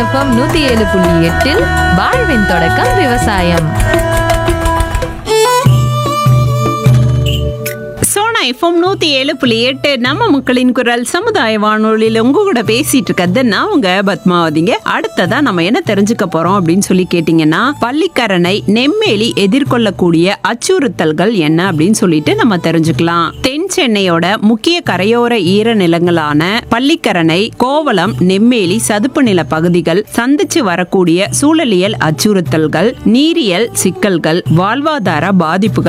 FM நூத்தி ஏழு புள்ளி எட்டில் வாழ்வின் தொடக்கம் விவசாயம் சோனா எஃப்எம் நூத்தி ஏழு புள்ளி எட்டு நம்ம மக்களின் குரல் சமுதாய வானொலியில உங்க கூட பேசிட்டு இருக்கிறது நான் உங்க பத்மாவதிங்க அடுத்ததா நம்ம என்ன தெரிஞ்சுக்க போறோம் அப்படின்னு சொல்லி கேட்டீங்கன்னா பள்ளிக்கரணை நெம்மேலி எதிர்கொள்ளக்கூடிய அச்சுறுத்தல்கள் என்ன அப்படின்னு சொல்லிட்டு நம்ம தெரிஞ்சுக்கலாம் தென் சென்னையோட முக்கிய கரையோர ஈரநிலங்களான பள்ளிக்கரணை கோவளம் நெம்மேலி சதுப்பு நில பகுதிகள் சந்திச்சு வரக்கூடிய சூழலியல் அச்சுறுத்தல்கள் நீரியல் சிக்கல்கள் வாழ்வாதார பாதிப்புகள்